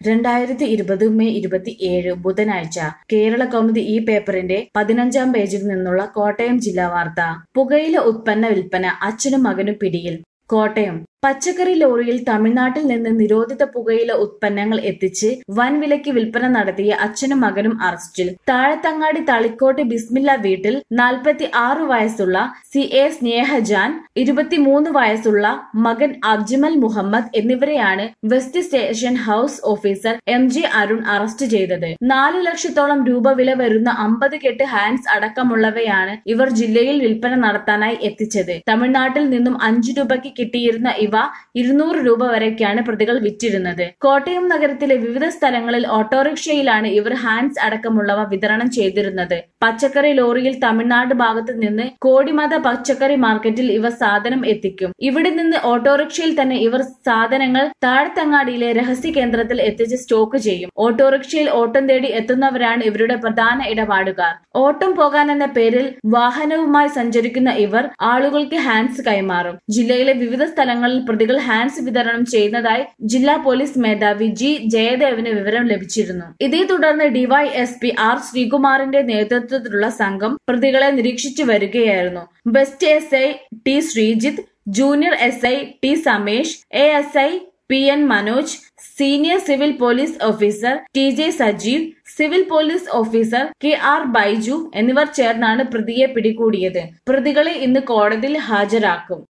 രണ്ടായിരത്തി ഇരുപത് മെയ് ഇരുപത്തി ഏഴ് ബുധനാഴ്ച കേരള കൗമുദി ഈ പേപ്പറിന്റെ പതിനഞ്ചാം പേജിൽ നിന്നുള്ള കോട്ടയം ജില്ലാ വാർത്ത പുകയില ഉത്പന്ന വിൽപ്പന അച്ഛനും മകനും പിടിയിൽ കോട്ടയം പച്ചക്കറി ലോറിയിൽ തമിഴ്നാട്ടിൽ നിന്ന് നിരോധിത പുകയില ഉത്പന്നങ്ങൾ എത്തിച്ച് വൻ വിലയ്ക്ക് വിൽപ്പന നടത്തിയ അച്ഛനും മകനും അറസ്റ്റിൽ താഴത്തങ്ങാടി തളിക്കോട്ട് ബിസ്മില്ല വീട്ടിൽ നാൽപ്പത്തി ആറ് വയസ്സുള്ള സി എ സ്നേഹജാൻ ഇരുപത്തിമൂന്ന് വയസ്സുള്ള മകൻ അജ്മൽ മുഹമ്മദ് എന്നിവരെയാണ് west station house officer M J Arun arrest ചെയ്തത് നാല് ലക്ഷത്തോളം രൂപ വില വരുന്ന അമ്പത് കെട്ട് ഹാൻഡ്സ് അടക്കമുള്ളവയാണ് ഇവർ ജില്ലയിൽ വിൽപ്പന നടത്താനായി എത്തിച്ചത് തമിഴ്നാട്ടിൽ നിന്നും അഞ്ചു രൂപയ്ക്ക് കിട്ടിയിരുന്ന ഇവ ഇരുന്നൂറ് രൂപ വരെയൊക്കെയാണ് പ്രതികൾ വിറ്റിരുന്നത് കോട്ടയം നഗരത്തിലെ വിവിധ സ്ഥലങ്ങളിൽ ഓട്ടോറിക്ഷയിലാണ് ഇവർ ഹാൻഡ്സ് അടക്കമുള്ളവ വിതരണം ചെയ്തിരുന്നത് പച്ചക്കറി ലോറിയിൽ തമിഴ്നാട് ഭാഗത്ത് നിന്ന് കോടിമത പച്ചക്കറി മാർക്കറ്റിൽ ഇവ സാധനം എത്തിക്കും ഇവിടെ നിന്ന് ഓട്ടോറിക്ഷയിൽ തന്നെ ഇവർ സാധനങ്ങൾ താഴ്ത്തങ്ങാടിയിലെ രഹസ്യ കേന്ദ്രത്തിൽ എത്തിച്ച് സ്റ്റോക്ക് ചെയ്യും ഓട്ടോറിക്ഷയിൽ ഓട്ടം തേടി എത്തുന്നവരാണ് ഇവരുടെ പ്രധാന ഇടപാടുകാർ ഓട്ടം പോകാനെന്ന പേരിൽ വാഹനവുമായി സഞ്ചരിക്കുന്ന ഇവർ ആളുകൾക്ക് ഹാൻഡ്സ് കൈമാറും ജില്ലയിലെ വിവിധ സ്ഥലങ്ങളിൽ പ്രതികൾ ഹാൻഡ്സ് വിതരണം ചെയ്യുന്നതായി ജില്ലാ പോലീസ് മേധാവി ജി ജയദേവിന് വിവരം ലഭിച്ചിരുന്നു ഇതേ തുടർന്ന് ഡിവൈഎസ്പി ആർ ശ്രീകുമാറിന്റെ നേതൃത്വത്തിലുള്ള സംഘം പ്രതികളെ നിരീക്ഷിച്ചു വരികയായിരുന്നു west S I T Sreejith junior S I T Samesh A S I P N Manoj senior civil police officer T J Sajeev civil police officer K R Baiju എന്നിവർ ചേർന്നാണ് പ്രതിയെ പിടികൂടിയത് പ്രതികളെ ഇന്ന് കോടതിയിൽ ഹാജരാക്കും